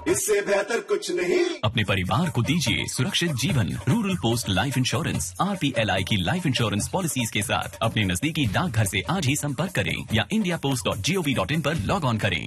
इससे बेहतर कुछ नहीं अपने परिवार को दीजिए सुरक्षित जीवन rural post life insurance R की लाइफ इंश्योरेंस पॉलिसीज के साथ अपने नजदीकी डाकघर से आज ही संपर्क करें या India post dot G O V dot in पर लॉग ऑन करें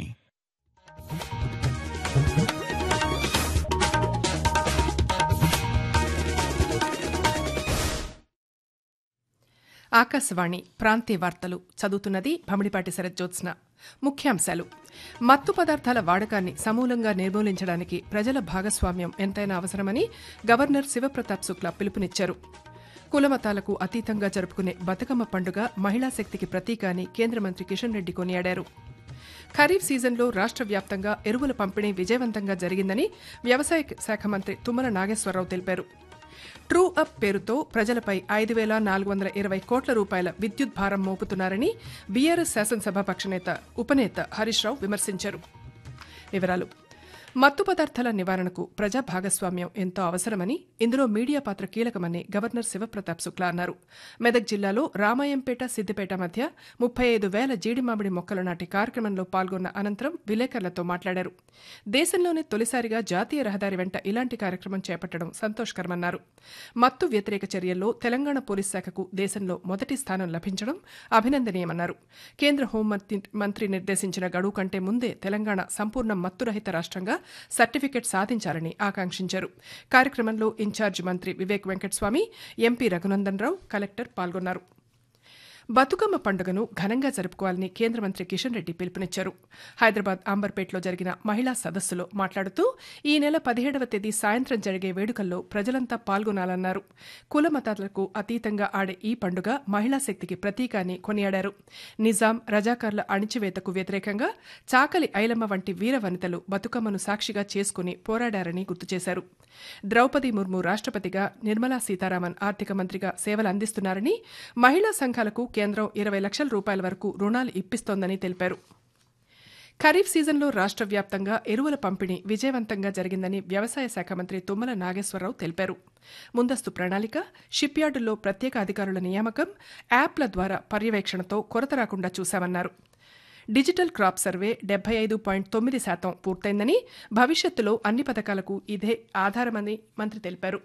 ఆకాశవాణి ప్రాంతీయ వార్తలు చదువుతున్నది భమిడిపాటి శరజ్జోత్స్న ముఖ్యాంశాలు మత్తు పదార్థాల వాడకాన్ని సమూలంగా నిర్మూలించడానికి ప్రజల భాగస్వామ్యం ఎంతైనా అవసరమని గవర్నర్ శివప్రతాప్ శుక్లా పిలుపునిచ్చారు కులమతాలకు అతీతంగా జరుపుకునే బతుకమ్మ పండుగ మహిళా శక్తికి ప్రతీక అని కేంద్ర మంత్రి కిషన్ రెడ్డి కొనియాడారు ఖరీఫ్ సీజన్లో రాష్ట్ర వ్యాప్తంగా ఎరువుల పంపిణీ విజయవంతంగా జరిగిందని వ్యవసాయ శాఖ మంత్రి తుమ్మల నాగేశ్వరరావు తెలిపారు ట్రూ అప్ పేరుతో ప్రజలపై ఐదు వేల నాలుగు వందల ఇరవై కోట్ల రూపాయల విద్యుత్ భారం మోపుతున్నారని బీఆర్ఎస్ శాసనసభాపక్ష నేత ఉపనేత హరీష్ రావు విమర్శించారు వివరాలు మత్తు పదార్థాల నివారణకు ప్రజా భాగస్వామ్యం ఎంతో అవసరమని ఇందులో మీడియా పాత్ర కీలకమని గవర్నర్ శివప్రతాప్ శుక్లా అన్నారు మెదక్ జిల్లాలో రామాయంపేట సిద్దిపేట మధ్య ముప్పై ఐదు వేల జీడి మామిడి మొక్కలు నాటి కార్యక్రమంలో పాల్గొన్న అనంతరం విలేకరులతో మాట్లాడారు దేశంలోనే తొలిసారిగా జాతీయ రహదారి వెంట ఇలాంటి కార్యక్రమం చేపట్టడం సంతోషకరమన్నారు మత్తు వ్యతిరేక చర్యల్లో తెలంగాణ పోలీస్ శాఖకు దేశంలో మొదటి స్థానం లభించడం అభినందనీయమన్నారు కేంద్ర హోంమంత్రి మంత్రి నిర్దేశించిన గడువు కంటే ముందే తెలంగాణ సంపూర్ణ మత్తురహిత రాష్ట్రంగా సర్టిఫికెట్ సాధించాలని ఆకాంక్షించారు కార్యక్రమంలో ఇన్ఛార్జి మంత్రి వివేక్ వెంకటస్వామి ఎంపీ రఘునందన్ రావు కలెక్టర్ పాల్గొన్నారు బతుకమ్మ పండుగను ఘనంగా జరుపుకోవాలని కేంద్ర మంత్రి కిషన్ రెడ్డి పిలుపునిచ్చారు హైదరాబాద్ అంబర్పేటలో జరిగిన మహిళా సదస్సులో మాట్లాడుతూ ఈ నెల పదిహేడవ తేదీ సాయంత్రం జరిగే వేడుకల్లో ప్రజలంతా పాల్గొనాలన్నారు కుల మతాలకు అతీతంగా ఆడే ఈ పండుగ మహిళా శక్తికి ప్రతీక అని కొనియాడారు నిజాం రజాకార్ల అణిచివేతకు వ్యతిరేకంగా చాకలి ఐలమ్మ వంటి వీర వనితలు బతుకమ్మను సాక్షిగా చేసుకుని పోరాడారని గుర్తు చేశారు ద్రౌపది ముర్ము రాష్ట్రపతిగా నిర్మలా సీతారామన్ ఆర్థిక మంత్రిగా సేవలు అందిస్తున్నారని మహిళా సంఘాలకు కేంద్రం ఇరవై లక్షల రూపాయల వరకు రుణాలు ఇప్పిస్తోందని తెలిపారు ఖరీఫ్ సీజన్లో రాష్ట్ర వ్యాప్తంగా ఎరువుల పంపిణీ విజయవంతంగా జరిగిందని వ్యవసాయ శాఖ మంత్రి తుమ్మల నాగేశ్వరరావు తెలిపారు ముందస్తు ప్రణాళిక షిప్ యార్డుల్లో ప్రత్యేక అధికారుల నియామకం యాప్ల ద్వారా పర్యవేక్షణతో కొరత రాకుండా చూశామన్నారు డిజిటల్ క్రాప్ సర్వే డెబ్బై ఐదు పాయింట్ తొమ్మిది శాతం పూర్తయిందని భవిష్యత్తులో అన్ని పథకాలకు ఇదే ఆధారమని మంత్రి తెలిపారు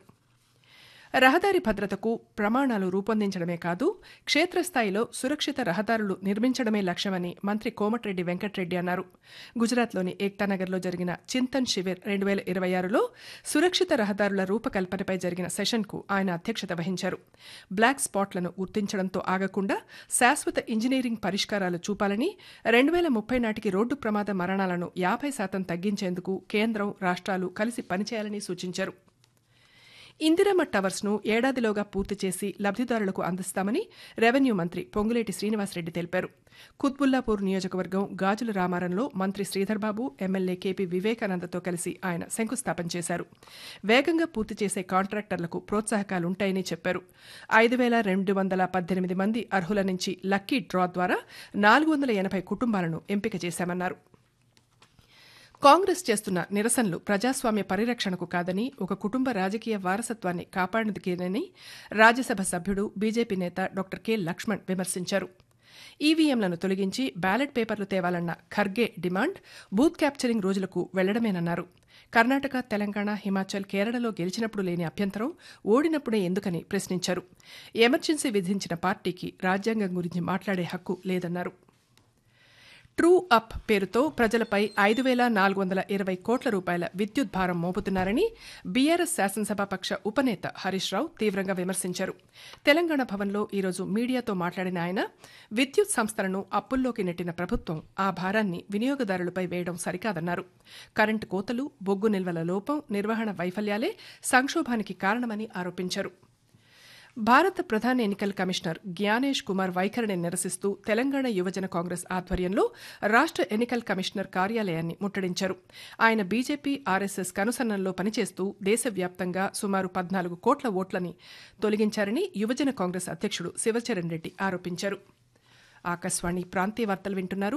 రహదారి భద్రతకు ప్రమాణాలు రూపొందించడమే కాదు క్షేత్రస్థాయిలో సురక్షిత రహదారులు నిర్మించడమే లక్ష్యమని మంత్రి కోమటిరెడ్డి వెంకటరెడ్డి అన్నారు గుజరాత్లోని ఏక్తానగర్లో జరిగిన చింతన్ శివిర్ రెండు వేల ఇరవై ఆరులో సురక్షిత రహదారుల రూపకల్పనపై జరిగిన సెషన్కు ఆయన అధ్యక్షత వహించారు బ్లాక్ స్పాట్లను గుర్తించడంతో ఆగకుండా శాశ్వత ఇంజనీరింగ్ పరిష్కారాలు చూపాలని రెండు వేల ముప్పై నాటికి రోడ్డు ప్రమాద మరణాలను యాభై శాతం తగ్గించేందుకు కేంద్రం రాష్ట్రాలు కలిసి పనిచేయాలని సూచించారు ఇందిరమ్మ టవర్స్ ను ఏడాదిలోగా పూర్తి చేసి లబ్దిదారులకు అందిస్తామని రెవెన్యూ మంత్రి పొంగులేటి శ్రీనివాసరెడ్డి తెలిపారు కుత్బుల్లాపూర్ నియోజకవర్గం గాజుల రామారంలో మంత్రి శ్రీధర్బాబు ఎమ్మెల్యే కేపీ వివేకానందతో కలిసి ఆయన శంకుస్థాపన చేశారు వేగంగా పూర్తి చేసే కాంట్రాక్టర్లకు ప్రోత్సాహకాలుంటాయని చెప్పారు ఐదు వేల రెండు వందల పద్దెనిమిది మంది అర్హుల నుంచి లక్కీ డ్రా ద్వారా నాలుగు వందల ఎనభై కుటుంబాలను ఎంపిక చేశామన్నారు కాంగ్రెస్ చేస్తున్న నిరసనలు ప్రజాస్వామ్య పరిరక్షణకు కాదని ఒక కుటుంబ రాజకీయ వారసత్వాన్ని కాపాడేందుకేనని రాజ్యసభ సభ్యుడు బీజేపీ నేత డాక్టర్ కె లక్ష్మణ్ విమర్శించారు ఈవీఎంలను తొలగించి బ్యాలెట్ పేపర్లు తేవాలన్న ఖర్గే డిమాండ్ బూత్ క్యాప్చరింగ్ రోజులకు వెళ్లడమేనన్నారు కర్ణాటక తెలంగాణ హిమాచల్ కేరళలో గెలిచినప్పుడు లేని అభ్యంతరం ఓడినప్పుడే ఎందుకని ప్రశ్నించారు ఎమర్జెన్సీ విధించిన పార్టీకి రాజ్యాంగం గురించి మాట్లాడే హక్కు లేదన్నారు ట్రూ అప్ పేరుతో ప్రజలపై ఐదు వేల నాలుగు వందల ఇరవై కోట్ల రూపాయల విద్యుత్ భారం మోపుతున్నారని బీఆర్ఎస్ శాసనసభాపక్ష ఉపనేత హరీష్ రావు తీవ్రంగా విమర్శించారు తెలంగాణ భవన్లో ఈరోజు మీడియాతో మాట్లాడిన ఆయన విద్యుత్ సంస్థలను అప్పుల్లోకి నెట్టిన ప్రభుత్వం ఆ భారాన్ని వినియోగదారులపై వేయడం సరికాదన్నారు కరెంటు కోతలు బొగ్గు నిల్వల లోపం నిర్వహణ వైఫల్యాలే సంక్షోభానికి కారణమని ఆరోపించారు భారత ప్రధాన ఎన్నికల కమిషనర్ జ్ఞానేష్ కుమార్ వైఖరిని నిరసిస్తూ తెలంగాణ యువజన కాంగ్రెస్ ఆధ్వర్యంలో రాష్ట్ర ఎన్నికల కమిషనర్ కార్యాలయాన్ని ముట్టడించారు ఆయన బీజేపీ ఆర్ఎస్ఎస్ కనుసన్నల్లో పనిచేస్తూ దేశవ్యాప్తంగా సుమారు పద్నాలుగు కోట్ల ఓట్లని తొలగించారని యువజన కాంగ్రెస్ అధ్యక్షుడు శివచరణ్ రెడ్డి ఆరోపించారు ఆకాశవాణి ప్రాంతీయ వార్తలు వింటున్నారు